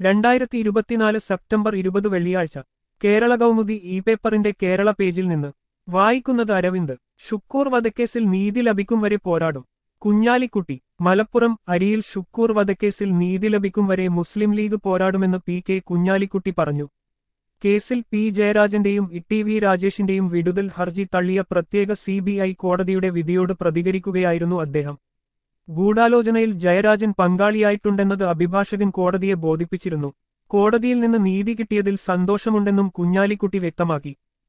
രണ്ടായിരത്തി ഇരുപത്തിനാല് സെപ്റ്റംബർ ഇരുപത് വെള്ളിയാഴ്ച കേരള കൗമുദി ഇ പേപ്പറിന്റെ കേരള പേജിൽ നിന്ന് വായിക്കുന്നത് അരവിന്ദ് ഷുക്കൂർ വധക്കേസിൽ നീതി ലഭിക്കും വരെ പോരാടും കുഞ്ഞാലിക്കുട്ടി മലപ്പുറം അരിയിൽ ഷുക്കൂർ വധക്കേസിൽ നീതി ലഭിക്കും വരെ മുസ്ലിം ലീഗ് പോരാടുമെന്ന് പി കെ കുഞ്ഞാലിക്കുട്ടി പറഞ്ഞു കേസിൽ പി ജയരാജന്റെയും ഇ വി രാജേഷിന്റെയും വിടുതൽ ഹർജി തള്ളിയ പ്രത്യേക സി കോടതിയുടെ വിധിയോട് പ്രതികരിക്കുകയായിരുന്നു അദ്ദേഹം ഗൂഢാലോചനയിൽ ജയരാജൻ പങ്കാളിയായിട്ടുണ്ടെന്നത് അഭിഭാഷകൻ കോടതിയെ ബോധിപ്പിച്ചിരുന്നു കോടതിയിൽ നിന്ന് നീതി കിട്ടിയതിൽ സന്തോഷമുണ്ടെന്നും കുഞ്ഞാലിക്കുട്ടി വ്യക്തമാക്കി